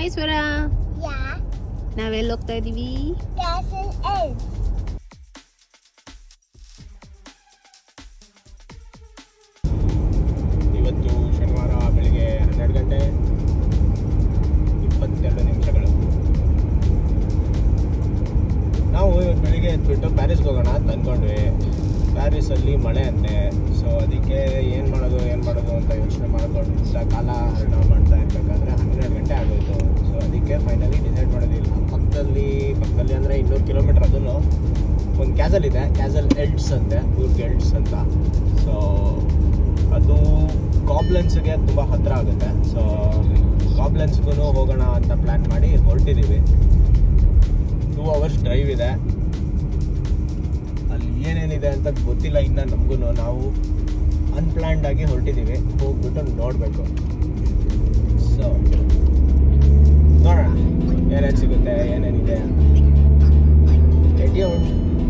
Hi ಸ್ವರ Yeah, ನಾವೆಲ್ಲ ಹೋಗ್ತಾ ಇದೀವಿ that's an egg. ಇವತ್ತು ಶನಿವಾರ ಬೆಳಿಗ್ಗೆ ಹನ್ನೆರಡು ಗಂಟೆ ಇಪ್ಪತ್ತೆರಡು ನಿಮಿಷಗಳು ನಾವು ಇವತ್ತು ಬೆಳಿಗ್ಗೆ ಎದ್ಬಿಟ್ಟು ಪ್ಯಾರಿಸ್ಗೆ ಹೋಗೋಣ ಅಂತ ಅಂದ್ಕೊಂಡ್ವಿ ಪ್ಯಾರಿಸಲ್ಲಿ ಮಳೆ ಅಂತೆ ಸೊ ಅದಕ್ಕೆ ಏನು ಮಾಡೋದು ಏನು ಮಾಡೋದು ಅಂತ ಯೋಚನೆ ಮಾಡ್ಕೊಂಡು ಕಾಲ ಹರಣ ಮಾಡ್ತಾ ಇರಬೇಕಾದ್ರೆ ಹನ್ನೆರಡು ಗಂಟೆ ಆಗೋಯ್ತು ಸೊ ಅದಕ್ಕೆ ಫೈನಲಿ ಡಿಸೈಡ್ ಮಾಡೋದಿಲ್ಲ ಪಕ್ಕದಲ್ಲಿ ಪಕ್ಕದಲ್ಲಿ ಅಂದರೆ ಇನ್ನೂರು ಕಿಲೋಮೀಟ್ರ್ ಅದನ್ನು ಒಂದು ಕ್ಯಾಸಲ್ ಇದೆ ಕ್ಯಾಸಲ್ ಎಲ್ಡ್ಸ್ ಅಂತೆ ಊರ್ಗೆ ಎಲ್ಡ್ಸ್ ಅಂತ ಸೊ ಅದು ಕಾಬ್ಲೆನ್ಸ್ಗೆ ತುಂಬ ಹತ್ತಿರ ಆಗುತ್ತೆ ಸೊ ಕಾಬ್ಲೆನ್ಸ್ಗೂ ಹೋಗೋಣ ಅಂತ ಪ್ಲ್ಯಾನ್ ಮಾಡಿ ಹೊರಟಿದ್ದೀವಿ ಟೂ ಅವರ್ಸ್ ಡ್ರೈವ್ ಇದೆ ಅಲ್ಲಿ ಏನೇನಿದೆ ಅಂತ ಗೊತ್ತಿಲ್ಲ ಇನ್ನು ನಮಗೂ ನಾವು ಅನ್ಪ್ಲ್ಯಾನ್ಡ್ ಆಗಿ ಹೊರಟಿದ್ದೀವಿ ಹೋಗ್ಬಿಟ್ಟು ನೋಡಬೇಕು ಸೊ ನೋಡೋಣ ಏನೇನು ಸಿಗುತ್ತೆ ಏನೇನಿದೆ ಅಂತ Stay tuned.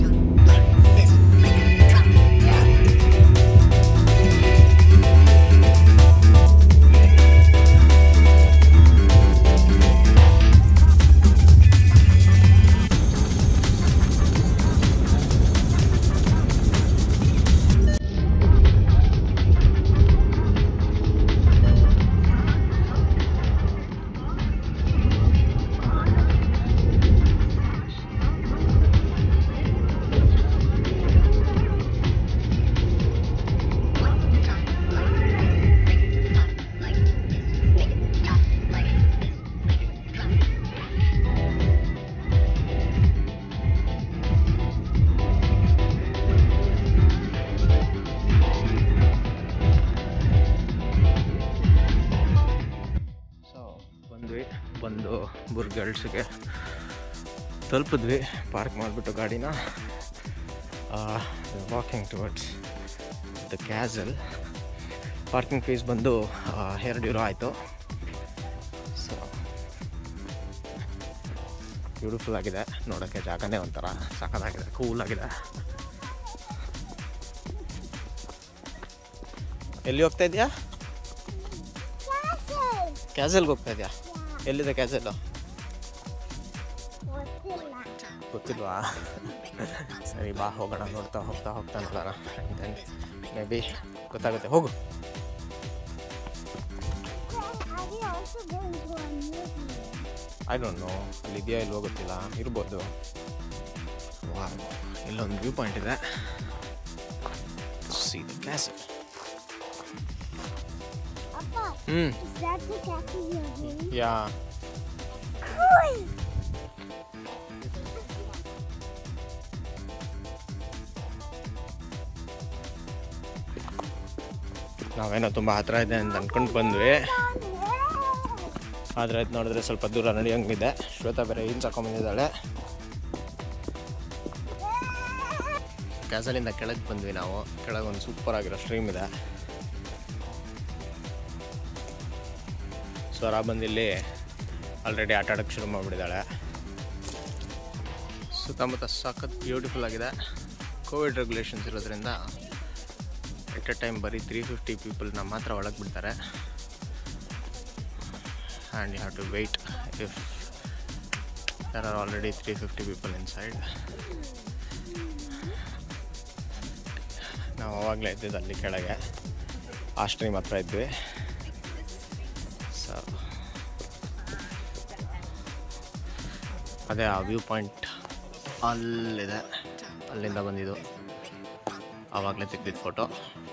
ಸೊ ಬಂದ್ವಿ ಬಂದು ಬುರ್ಗಲ್ಸ್ಗೆ ತಲುಪಿದ್ವಿ ಪಾರ್ಕ್ ಮಾಡಿಬಿಟ್ಟು ಗಾಡಿನ walking towards the castle parking fees ಬಂದು ಆ, ಎರಡು ಯೂರೋ ಆಯಿತು ಸೊ ಬ್ಯೂಟಿಫುಲ್ ಆಗಿದೆ ನೋಡೋಕ್ಕೆ ಜಾಗನೇ ಒಂಥರ ಸಖತ್ತಾಗಿದೆ ಕೂಲ್ ಆಗಿದೆ ಎಲ್ಲಿ ಹೋಗ್ತಾ ಇದೆಯಾ Castle. ಕ್ಯಾಸಲ್ಗೆ ಹೋಗ್ತಾ ಇದೆಯಾ ಎಲ್ಲಿದೆ ಕ್ಯಾಸಲ್ಲು What's it like? ಗೊತ್ತಿಲ್ವಾ ಸರಿ ಬಾ ಹೋಗೋಣ ನೋಡ್ತಾ ಹೋಗ್ತಾ ಹೋಗ್ತಾ ನೋಡೋಣ ದೆನ್ ಮೇ ಬಿ ಗೊತ್ತಾಗುತ್ತೆ ಹೋಗು Are we also going to a movie? I don't know ಅಲ್ಲಿ ಇದೆಯಾ ಇಲ್ವೋ ಗೊತ್ತಿಲ್ಲ ಇರ್ಬೋದು ವಾ ಇಲ್ಲೊಂದು ವ್ಯೂ ಪಾಯಿಂಟ್ ಇದೆ ಸಿ ದ ಕ್ಯಾಸಲ್ Papa, ಹ್ಞೂ is that the castle you're doing? Yeah Cool. ನಾವೇನೋ ತುಂಬ ಹತ್ರ ಇದೆ ಅಂತ ಅಂದ್ಕೊಂಡು ಬಂದ್ವಿ ಆದರೆ ಅದು ನೋಡಿದ್ರೆ ಸ್ವಲ್ಪ ದೂರ ನಡೆಯೋಂಗಿದೆ ಶ್ವೇತಾ ಬೇರೆ ಹೀಲ್ಸ್ ಹಾಕೊಂಬಂದಿದ್ದಾಳೆ ಕ್ಯಾಸಲಿಂದ ಕೆಳಗೆ ಬಂದ್ವಿ ನಾವು ಕೆಳಗೆ ಒಂದು ಸೂಪರ್ ಆಗಿರೋ ಸ್ಟ್ರೀಮ್ ಇದೆ ಸ್ವರ ಬಂದಿಲ್ಲಿ ಆಲ್ರೆಡಿ ಆಟ ಆಡೋಕ್ಕೆ ಶುರು ಮಾಡಿಬಿಟ್ಟಿದ್ದಾಳೆ ಸುತ್ತಮುತ್ತ ಸಖತ್ ಬ್ಯೂಟಿಫುಲ್ ಆಗಿದೆ ಕೋವಿಡ್ ರೆಗ್ಯುಲೇಷನ್ಸ್ ಇರೋದ್ರಿಂದ ಎಟ್ ಎ ಟೈಮ್ ಬರೀ ತ್ರೀ ಫಿಫ್ಟಿ ಪೀಪಲ್ನ ಮಾತ್ರ ಒಳಗೆ ಬಿಡ್ತಾರೆ and you have to wait if there are already three fifty people inside ನಾವು ಅವಾಗಲೇ ಇದ್ದಿದ್ದು ಅಲ್ಲಿ ಕೆಳಗೆ ಆ ಸ್ಟ್ರೀಮ್ ಹತ್ರ ಇದ್ವಿ ಸೊ ಅದೇ ಆ ವ್ಯೂ ಪಾಯಿಂಟ್ ಅಲ್ಲಿದೆ ಅಲ್ಲಿಂದ ಬಂದಿದ್ದು ಆವಾಗಲೇ ತೆಗ್ದಿದ್ದು ಫೋಟೋ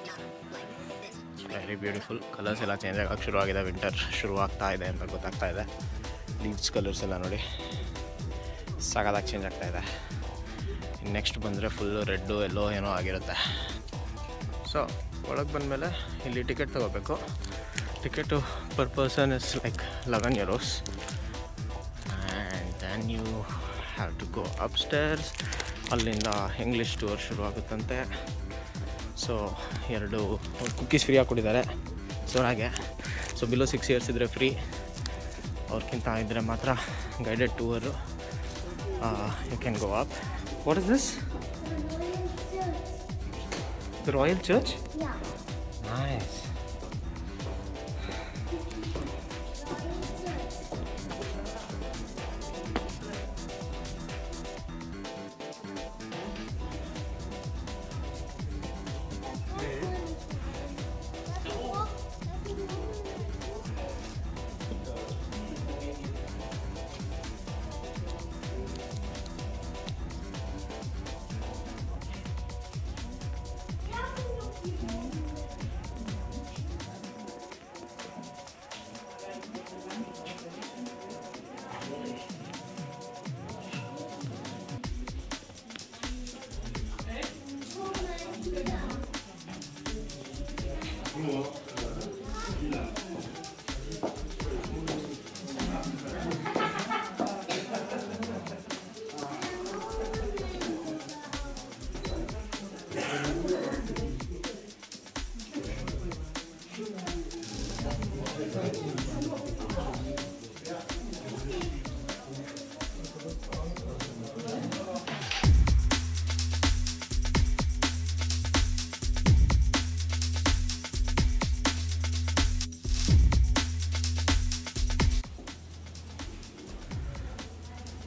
ವೆರಿ ಬ್ಯೂಟಿಫುಲ್ ಕಲರ್ಸ್ ಎಲ್ಲ ಚೇಂಜ್ ಆಗೋಕ್ಕೆ ಶುರುವಾಗಿದೆ ವಿಂಟರ್ ಶುರುವಾಗ್ತಾ ಇದೆ ಅಂತ ಗೊತ್ತಾಗ್ತಾ ಇದೆ ಲೀವ್ಸ್ ಕಲರ್ಸ್ ಎಲ್ಲ ನೋಡಿ ಸಾಕಾದಾಗ ಚೇಂಜ್ ಆಗ್ತಾ ಇದೆ ಇನ್ನು ನೆಕ್ಸ್ಟ್ ಬಂದರೆ ಫುಲ್ಲು ರೆಡ್ಡು ಎಲ್ಲೋ ಏನೋ ಆಗಿರುತ್ತೆ ಸೊ ಒಳಗೆ ಬಂದಮೇಲೆ ಇಲ್ಲಿ ಟಿಕೆಟ್ ತೊಗೋಬೇಕು ticket per person is like eleven euros and then you have to go upstairs ಅಲ್ಲಿಂದ ಇಂಗ್ಲೀಷ್ ಟೂರ್ ಶುರು ಆಗುತ್ತಂತೆ ಸೊ ಎರಡು ಕುಕ್ಕೀಸ್ ಫ್ರೀಯಾಗಿ ಕೊಟ್ಟಿದ್ದಾರೆ ಸೊ ಹಾಗೆ ಸೊ ಬಿಲೋ ಸಿಕ್ಸ್ ಇಯರ್ಸ್ ಇದ್ದರೆ ಫ್ರೀ ಅವ್ರಿಗಿಂತ ಇದ್ದರೆ ಮಾತ್ರ guided tour you can go up what is this the royal church Yeah. Nice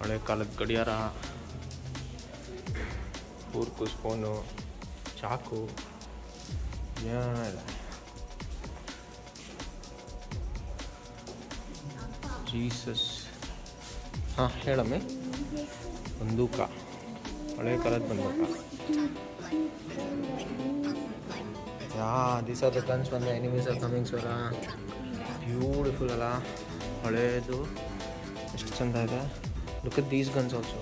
ಹಳೆ ಕಾಲದ ಗಡಿಯಾರ ಕೂರ್ಕು ಸ್ಪೂನು ಚಾಕು ಏನಿಲ್ಲ ಜೀಸಸ್ ಹಾಂ ಹೇಳಮ್ಮೆ ಬಂದೂಕ ಹಳೆ ಕಾಲದ ಬಂದೂಕ yeah this are the guns ಬಂದ enemies are coming Swara beautiful ಅಲ್ಲ ಹಳೇದು ಎಷ್ಟು ಚಂದ ಇದೆ look at these guns also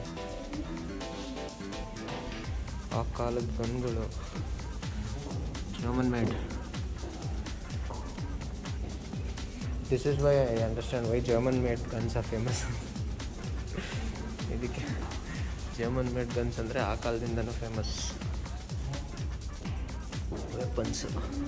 ಆ ಕಾಲದ ಗನ್ಗಳು German made this is why I understand why German made guns are famous ಇದಕ್ಕೆ ಜರ್ಮನ್ ಮೇಡ್ ಗನ್ಸ್ ಅಂದರೆ ಆ ಕಾಲದಿಂದನೂ famous weapons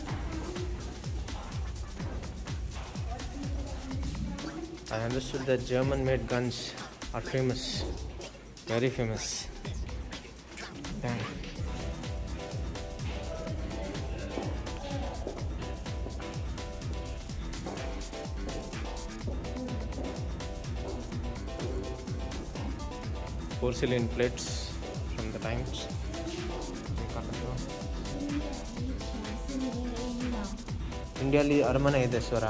I understood that German made guns are famous, very famous. Damn. Porcelain plates from the times. ಇಂಡಿಯಲ್ಲಿ ಅರಮನೆ ಇದೆ ಸ್ವರ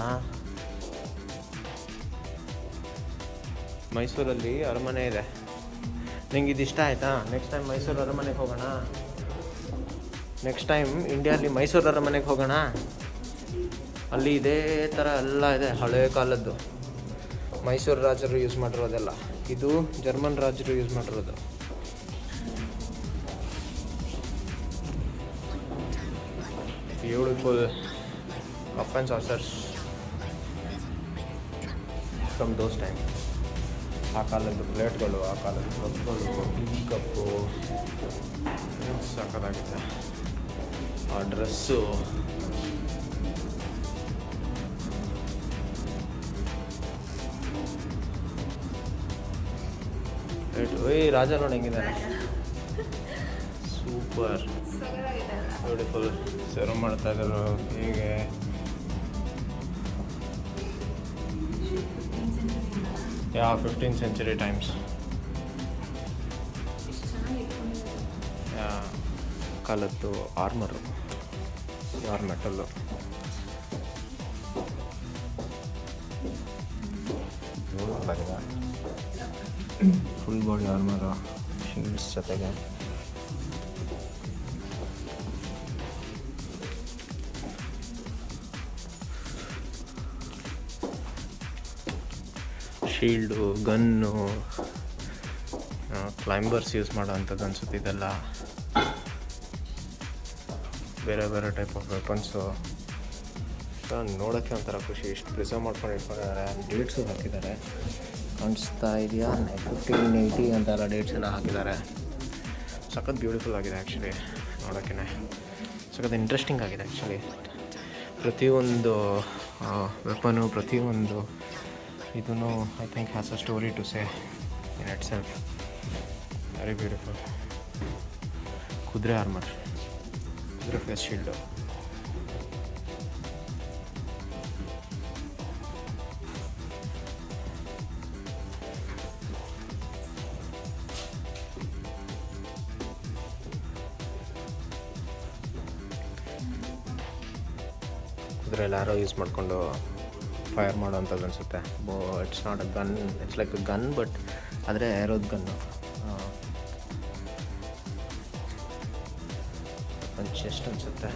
ಮೈಸೂರಲ್ಲಿ ಅರಮನೆ ಇದೆ ನಿಂಗೆ ಇದು ಇಷ್ಟ ಆಯ್ತಾ ನೆಕ್ಸ್ಟ್ ಟೈಮ್ ಮೈಸೂರು ಅರಮನೆಗೆ ಹೋಗೋಣ ನೆಕ್ಸ್ಟ್ ಟೈಮ್ ಇಂಡಿಯಲ್ಲಿ ಮೈಸೂರು ಅರಮನೆಗೆ ಹೋಗೋಣ ಅಲ್ಲಿ ಇದೇ ಥರ ಎಲ್ಲ ಇದೆ ಹಳೆ ಕಾಲದ್ದು ಮೈಸೂರು ರಾಜರು ಯೂಸ್ ಮಾಡಿರೋದೆಲ್ಲ ಇದು ಜರ್ಮನ್ ರಾಜರು ಯೂಸ್ ಮಾಡಿರೋದು beautiful cup and saucers from those time ಆ ಕಾಲದ್ದು ಪ್ಲೇಟ್ಗಳು ಆ ಕಾಲದ ಕಪ್ಗಳು ಟೀ ಕಪ್ಪು ಸಾಕಾಗಿದೆ ಆ ಡ್ರೆಸ್ಸು ಓಯ್ ರಾಜ ನೋಡಿ ಹೆಂಗಿದ್ದಾನೆ ಸೂಪರ್ ಬ್ಯೂಟಿಫುಲ್ ಸರ್ವ್ ಮಾಡ್ತಾ ಇದ್ರು ಹೀಗೆ ಯಾ ಫಿಫ್ಟೀನ್ ಸೆಂಚುರಿ ಟೈಮ್ಸ್ ಕಾಲದ್ದು armour or metal full body armour shields ಜೊತೆಗೆ ಶೀಲ್ಡು ಗನ್ನು ಕ್ಲೈಂಬರ್ಸ್ ಯೂಸ್ ಮಾಡೋ ಅಂಥದ್ದು ಅನ್ಸುತ್ತೆ ಇದೆಲ್ಲ ಬೇರೆ ಬೇರೆ ಟೈಪ್ ಆಫ್ ವೆಪನ್ಸು ನೋಡೋಕ್ಕೆ ಒಂಥರ ಖುಷಿ ಇಷ್ಟು ಪ್ರಿಸರ್ವ್ ಮಾಡ್ಕೊಂಡು ಇಟ್ಕೊಂಡಿದ್ದಾರೆ ಡೇಟ್ಸು ಹಾಕಿದ್ದಾರೆ ಕಾಣಿಸ್ತಾ ಇದೆಯಾ ಫಿಫ್ಟೀನ್ ಏಯ್ಟಿ ಅಂತೆಲ್ಲ ಡೇಟ್ಸ್ ಎಲ್ಲ ಹಾಕಿದ್ದಾರೆ ಸಖತ್ ಬ್ಯೂಟಿಫುಲ್ ಆಗಿದೆ ಆ್ಯಕ್ಚುಲಿ ನೋಡೋಕ್ಕೆ ಸಖತ್ ಇಂಟ್ರೆಸ್ಟಿಂಗ್ ಆಗಿದೆ ಆ್ಯಕ್ಚುಲಿ ಪ್ರತಿಯೊಂದು ವೆಪನು ಪ್ರತಿಯೊಂದು ಇದನ್ನು I think has a story to say in itself very beautiful ಕುದುರೆ ಆರ್ಮರ್ ಕುದುರೆ ಫೇಸ್ ಶೀಲ್ಡು ಕುದುರೆಯಲ್ಲಿ ಯಾರೋ ಯೂಸ್ ಮಾಡಿಕೊಂಡು ಫೈರ್ ಮಾಡೋವಂಥದ್ದು ಅನಿಸುತ್ತೆ bow it's not a gun it's like a gun but ಆದರೆ ಏರೋದು ಗನ್ನು ಒಂದು ಚೆಸ್ಟ್ ಅನಿಸುತ್ತೆ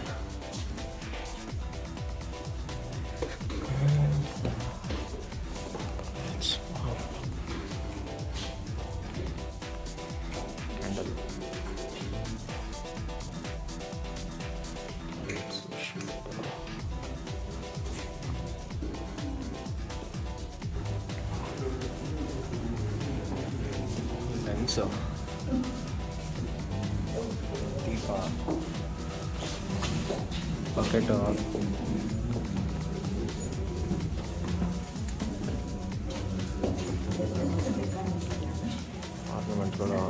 ಕ್ಯಾಂಡಲ್ ಲೆನ್ಸು ದೀಪ ಬಕೆಟು ಆರ್ನಮೆಂಟ್ಗಳು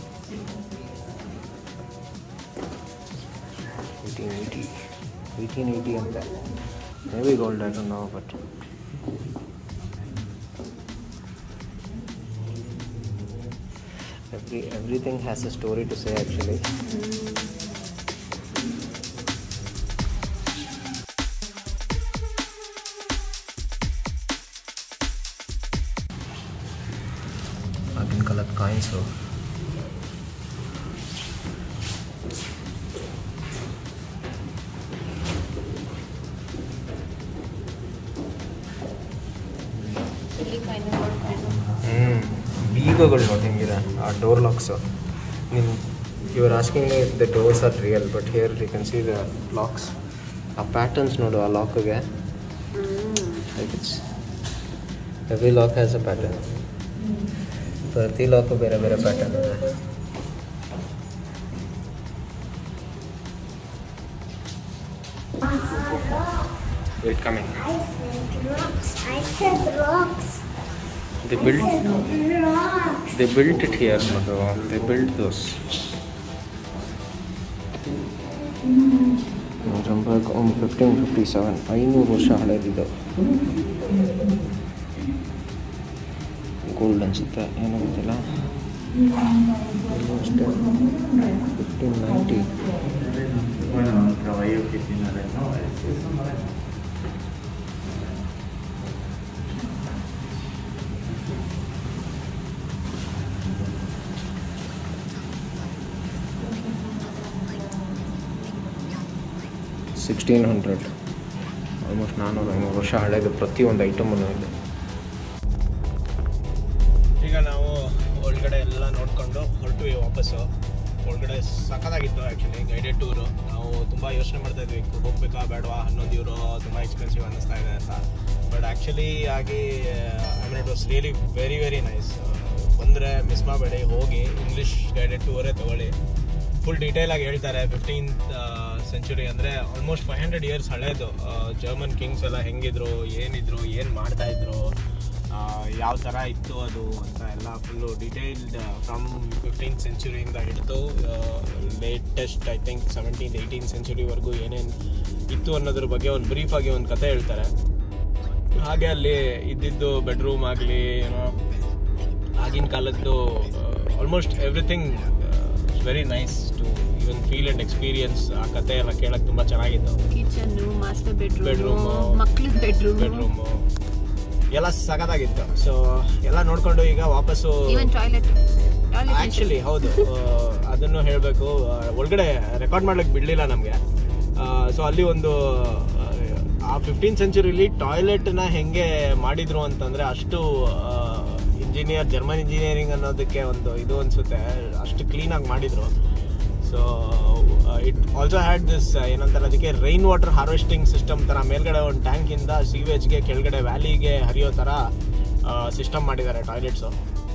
ಏಯ್ಟೀನ್ ಏಯ್ಟಿ ಏಯ್ಟೀನ್ ಏಯ್ಟಿ ಅಂತ may be gold I don't know but every everything has a story to say actually ಆಗಿನ ಕಾಲದ coins ಹ್ಞೂ ಬೀಗಗಳು ನೋಡಿ ಹೆಂಗಿದೆ ಆ ಡೋರ್ ಲಾಕ್ಸು ನಿಮ್ಮ ಇವರು asking if the doors are real but here you can see the locks ಆ patterns ನೋಡು ಆ ಲಾಕ್ಗೆ like it's every lock has a pattern ಪ್ರತಿ ಲಾಕು ಬೇರೆ ಬೇರೆ ಪ್ಯಾಟರ್ನ್ ಇದೆ wait coming I said rocks. I said rocks. The build Rocks. They built it here, Madhu. They built those. ಜಂಬಾಗ್ ಒಂದು ಫಿಫ್ಟೀನ್ ಫಿಫ್ಟಿ ಸೆವೆನ್ ಐನೂರು ವರ್ಷ ಹಳೇದಿದ್ದು gold ಅನಿಸುತ್ತೆ ಏನೋ ಗೊತ್ತಿಲ್ಲ ಇಲ್ಲೂ ಅಷ್ಟೇ fifteen ninety Bueno, un caballo que tiene la no, es, es una sixteen hundred almost ನಾನ್ನೂರು ಐನೂರು ವರ್ಷ ಹಳೇದು ಪ್ರತಿಯೊಂದು ಐಟಮನ್ನು ಇದೆ ಈಗ ನಾವು ಒಳಗಡೆ ಎಲ್ಲ ನೋಡಿಕೊಂಡು ಹೊರಟುವಿ ವಾಪಸ್ಸು ಒಳಗಡೆ ಸಖತ್ತಾಗಿತ್ತು ಆ್ಯಕ್ಚುಲಿ ಗೈಡೆಡ್ ಟೂರು ನಾವು ತುಂಬ ಯೋಚನೆ ಮಾಡ್ತಾ ಇದ್ವಿ ಹೋಗ್ಬೇಕಾ ಬೇಡವಾ ಹನ್ನೊಂದು ಯೂರೋ ತುಂಬ ಎಕ್ಸ್ಪೆನ್ಸಿವ್ ಅನ್ನಿಸ್ತಾ ಇದೆ ಅಂತ ಬಟ್ ಆ್ಯಕ್ಚುಲಿ ಆಗಿ I mean it was really very very nice ಬಂದರೆ ಮಿಸ್ ಮಾಡಬೇಡಿ ಹೋಗಿ ಇಂಗ್ಲೀಷ್ ಗೈಡೆಡ್ ಟೂರೇ ತೊಗೊಳ್ಳಿ ಫುಲ್ ಡೀಟೇಲ್ ಆಗಿ ಹೇಳ್ತಾರೆ ಫಿಫ್ಟೀನ್ತ್ ಸೆಂಚುರಿ ಅಂದರೆ ಆಲ್ಮೋಸ್ಟ್ ಫೈವ್ ಹಂಡ್ರೆಡ್ ಇಯರ್ಸ್ ಹಳೇದು ಜರ್ಮನ್ ಕಿಂಗ್ಸ್ ಎಲ್ಲ ಹೆಂಗಿದ್ರು ಏನಿದ್ರು ಏನು ಮಾಡ್ತಾ ಇದ್ರು ಯಾವ ಥರ ಇತ್ತು ಅದು ಅಂತ ಎಲ್ಲ ಫುಲ್ಲು ಡೀಟೇಲ್ಡ್ ಫ್ರಮ್ ಫಿಫ್ಟೀನ್ತ್ ಸೆಂಚುರಿಯಿಂದ ಹಿಡಿದು latest I think seventeen eighteen ಸೆಂಚುರಿವರೆಗೂ ಏನೇನು ಇತ್ತು ಅನ್ನೋದ್ರ ಬಗ್ಗೆ ಒಂದು ಬ್ರೀಫಾಗಿ ಒಂದು ಕತೆ ಹೇಳ್ತಾರೆ ಹಾಗೆ ಅಲ್ಲಿ ಇದ್ದಿದ್ದು ಬೆಡ್ರೂಮ್ ಆಗಲಿ ಏನೋ ಆಗಿನ ಕಾಲದ್ದು almost everything very nice to even feel and experience ಆ ಕತೆ ಎಲ್ಲ ಕೇಳಕ್ಕೆ ತುಂಬ ಚೆನ್ನಾಗಿತ್ತು ಕಿಚನ್ ಮಾಸ್ಟರ್ ಬೆಡ್ರೂಮ್ Bedroom. ಮಕ್ಳದ್ ಬೆಡ್ರೂಮ್ ಬೆಡ್ರೂಮು ಎಲ್ಲ ಸಖತ್ತಾಗಿತ್ತು ಸೊ ಎಲ್ಲ ನೋಡ್ಕೊಂಡು ಈಗ ವಾಪಸ್ಸು ಈವನ್ ಟಾಯ್ಲೆಟ್ ಆ್ಯಕ್ಚುಲಿ ಹೌದು ಆ, ಅದನ್ನು ಹೇಳಬೇಕು ಒಳಗಡೆ ರೆಕಾರ್ಡ್ ಮಾಡ್ಲಿಕ್ಕೆ ಬಿಡಲಿಲ್ಲ ನಮಗೆ ಸೊ ಅಲ್ಲಿ ಒಂದು ಆ, ಆ ಫಿಫ್ಟೀನ್ ಸೆಂಚುರಿಲಿ ಟಾಯ್ಲೆಟ್ನ ಹೆಂಗೆ ಮಾಡಿದ್ರು ಅಂತಂದರೆ ಅಷ್ಟು ಇಂಜಿನಿಯರ್ ಜರ್ಮನ್ ಇಂಜಿನಿಯರಿಂಗ್ ಅನ್ನೋದಕ್ಕೆ ಒಂದು ಇದು ಅನಿಸುತ್ತೆ ಅಷ್ಟು ಕ್ಲೀನಾಗಿ ಮಾಡಿದರು so it also had this ಏನಂತಾರೆ ಅದಕ್ಕೆ ರೈನ್ ವಾಟರ್ ಹಾರ್ವೆಸ್ಟಿಂಗ್ ಸಿಸ್ಟಮ್ ಥರ ಮೇಲ್ಗಡೆ ಒಂದು ಟ್ಯಾಂಕಿಂದ ಸೀವೇಜ್ಗೆ ಕೆಳಗಡೆ ವ್ಯಾಲಿಗೆ ಹರಿಯೋ ಥರ ಸಿಸ್ಟಮ್ ಮಾಡಿದ್ದಾರೆ ಟಾಯ್ಲೆಟ್ಸು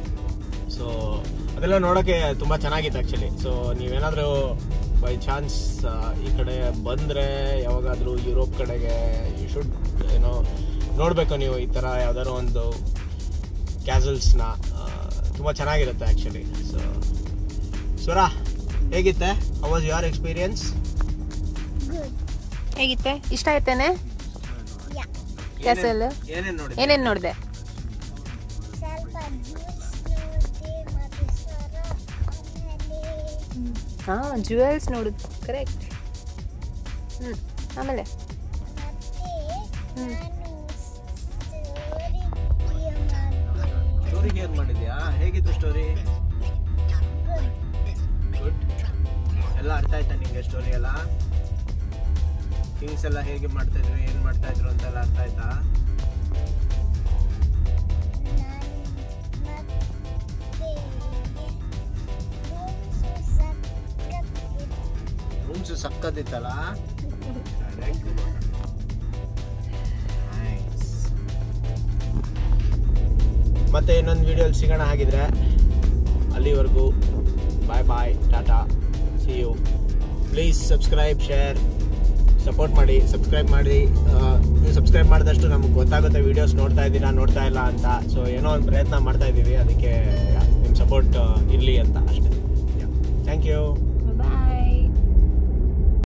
ಸೊ ಅದೆಲ್ಲ ನೋಡೋಕ್ಕೆ ತುಂಬ ಚೆನ್ನಾಗಿತ್ತು ಆ್ಯಕ್ಚುಲಿ ಸೊ ನೀವೇನಾದರೂ ಬೈ ಚಾನ್ಸ್ ಈ ಕಡೆ ಬಂದರೆ ಯಾವಾಗಾದರೂ ಯುರೋಪ್ ಕಡೆಗೆ ಯು ಶುಡ್ ಏನೋ ನೋಡಬೇಕು ನೀವು ಈ ಥರ ಯಾವ್ದಾದ್ರು ಒಂದು ಕ್ಯಾಸಲ್ಸ್ನ ತುಂಬ ಚೆನ್ನಾಗಿರುತ್ತೆ ಆ್ಯಕ್ಚುಲಿ ಸೊ ಸುರಾ ಹೇಗಿತ್ತೆ how was your experience Good. ಹೇಗಿತ್ತೆ ಇಷ್ಟ ಆಯ್ತೇನೆ Yeah. ಕ್ಯಾಸಲ್ ಏನೇನು ನೋಡಿ ಏನೇನ್ ನೋಡಿದೆ ಸ್ವಲ್ಪ ಜ್ಯೂಸ್ ನೋಡಿದೆ ಮತ್ತೆ ಸ್ವರ ಆಮೇಲೆ ಹಾ ಜುವೆಲ್ಸ್ ನೋಡುದು ಕರೆಕ್ಟ್ ಹ್ಮ್ ಆಮೇಲೆ ಮತ್ತೆ ಹ್ಮ್. ನಾನು ಸ್ಟೋರಿ ಸ್ಟೋರಿ ಏನು ಮಾಡಿದ್ಯಾ ಹೇಗಿತ್ತು ಸ್ಟೋರಿ ಗುಡ್ ಎಲ್ಲ ಅರ್ಥ ಆಯ್ತಾ ನಿಮಗೆ ಸ್ಟೋರಿ ಎಲ್ಲ ಥಿಂಗ್ಸ್ ಎಲ್ಲ ಹೇಗೆ ಮಾಡ್ತಾ ಇದ್ರು ಏನು ಮಾಡ್ತಾ ಇದ್ರು ಅಂತೆಲ್ಲ ಅರ್ಥ ಆಯ್ತಾ ರೂಮ್ಸ್ ಸಕ್ಕತ್ತಿತ್ತಲ್ಲ ಮತ್ತೆ ಇನ್ನೊಂದು ವಿಡಿಯೋಲಿ ಸಿಗೋಣ ಹಾಗಿದ್ರೆ ಅಲ್ಲಿವರೆಗೂ bye bye tata see you please subscribe share support ಮಾಡಿ ಸಬ್ಸ್ಕ್ರೈಬ್ ಮಾಡಿ ಆ, ನೀವು ಸಬ್ಸ್ಕ್ರೈಬ್ ಮಾಡಿದಷ್ಟು ನಮ್ಗೆ ಗೊತ್ತಾಗುತ್ತೆ ವೀಡಿಯೋಸ್ ನೋಡ್ತಾ ಇದ್ದೀರಾ ನೋಡ್ತಾ ಇಲ್ಲ ಅಂತ ಸೊ ಏನೋ ಒಂದು ಪ್ರಯತ್ನ ಮಾಡ್ತಾ ಇದ್ದೀವಿ ಅದಕ್ಕೆ ನಿಮ್ಮ ಸಪೋರ್ಟ್ ಇರಲಿ ಅಂತ ಅಷ್ಟೇ ಥ್ಯಾಂಕ್ ಯು